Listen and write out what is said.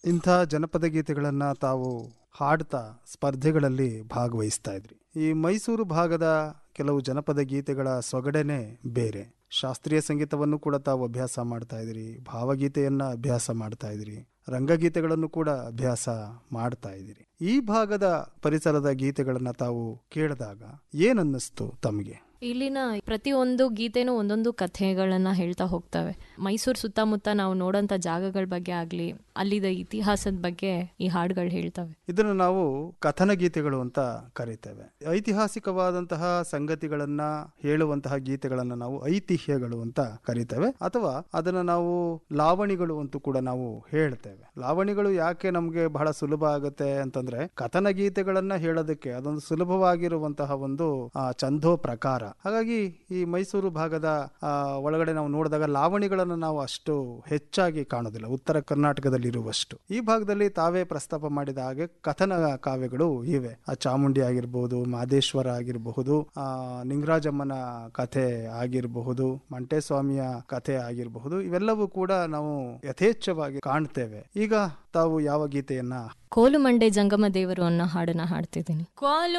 ಇಂಥ ಜನಪದ ಗೀತೆಗಳನ್ನು ತಾವು ಹಾಡ್ತಾ ಸ್ಪರ್ಧೆಗಳಲ್ಲಿ ಭಾಗವಹಿಸ್ತಾ ಇದ್ರಿ ಈ ಮೈಸೂರು ಭಾಗದ ಕೆಲವು ಜನಪದ ಗೀತೆಗಳ ಸೊಗಡೆನೇ ಬೇರೆ ಶಾಸ್ತ್ರೀಯ ಸಂಗೀತವನ್ನು ಕೂಡ ತಾವು ಅಭ್ಯಾಸ ಮಾಡ್ತಾ ಇದ್ರಿ ಭಾವಗೀತೆಯನ್ನ ಅಭ್ಯಾಸ ಮಾಡ್ತಾ ಇದ್ರಿ ರಂಗಗೀತೆಗಳನ್ನು ಕೂಡ ಅಭ್ಯಾಸ ಮಾಡ್ತಾ ಇದ್ದೀರಿ ಈ ಭಾಗದ ಪರಿಸರದ ಗೀತೆಗಳನ್ನ ತಾವು ಕೇಳಿದಾಗ ಏನನ್ನಿಸ್ತು ತಮಗೆ ಇಲ್ಲಿನ ಪ್ರತಿಯೊಂದು ಗೀತೆನೂ ಒಂದೊಂದು ಕಥೆಗಳನ್ನ ಹೇಳ್ತಾ ಹೋಗ್ತವೆ ಮೈಸೂರು ಸುತ್ತಮುತ್ತ ನಾವು ನೋಡೋಂಥ ಜಾಗಗಳ ಬಗ್ಗೆ ಆಗ್ಲಿ ಅಲ್ಲಿದ ಇತಿಹಾಸದ ಬಗ್ಗೆ ಈ ಹಾಡುಗಳು ಹೇಳ್ತವೆ ಇದನ್ನು ನಾವು ಕಥನ ಗೀತೆಗಳು ಅಂತ ಕರೀತೇವೆ ಐತಿಹಾಸಿಕವಾದಂತಹ ಸಂಗತಿಗಳನ್ನ ಹೇಳುವಂತಹ ಗೀತೆಗಳನ್ನ ನಾವು ಐತಿಹ್ಯಗಳು ಅಂತ ಕರೀತೇವೆ ಅಥವಾ ಅದನ್ನ ನಾವು ಲಾವಣಿಗಳು ಅಂತೂ ಕೂಡ ನಾವು ಹೇಳ್ತೇವೆ ಲಾವಣಿಗಳು ಯಾಕೆ ನಮ್ಗೆ ಬಹಳ ಸುಲಭ ಆಗುತ್ತೆ ಅಂತಂದ್ರೆ ಕಥನ ಗೀತೆಗಳನ್ನ ಹೇಳೋದಕ್ಕೆ ಅದೊಂದು ಸುಲಭವಾಗಿರುವಂತಹ ಒಂದು ಆ, ಛಂದೋ ಪ್ರಕಾರ ಹಾಗಾಗಿ ಈ ಮೈಸೂರು ಭಾಗದ ಆ, ಒಳಗಡೆ ನಾವು ನೋಡಿದಾಗ ಲಾವಣಿಗಳನ್ನು ನಾವು ಅಷ್ಟು ಹೆಚ್ಚಾಗಿ ಕಾಣೋದಿಲ್ಲ ಉತ್ತರ ಕರ್ನಾಟಕದಲ್ಲಿರುವಷ್ಟು ಈ ಭಾಗದಲ್ಲಿ ತಾವೇ ಪ್ರಸ್ತಾಪ ಮಾಡಿದ ಹಾಗೆ ಕಥನ ಕಾವ್ಯಗಳು ಇವೆ ಆ ಚಾಮುಂಡಿ ಆಗಿರ್ಬಹುದು ಮಾದೇಶ್ವರ ಆಗಿರಬಹುದು ಆ ನಿಂಗರಾಜಮ್ಮನ ಕಥೆ ಆಗಿರಬಹುದು ಮಂಟೇಸ್ವಾಮಿಯ ಕಥೆ ಆಗಿರಬಹುದು ಇವೆಲ್ಲವೂ ಕೂಡ ನಾವು ಯಥೇಚ್ಛವಾಗಿ ಕಾಣ್ತೇವೆ ಈಗ ತಾವು ಯಾವ ಗೀತೆಯನ್ನ ಕೋಲು ಮಂಡೆ ಜಂಗಮ ದೇವರು ಅನ್ನೋ ಹಾಡನ್ನ ಹಾಡ್ತಿದ್ದೀನಿ ಕೋಲು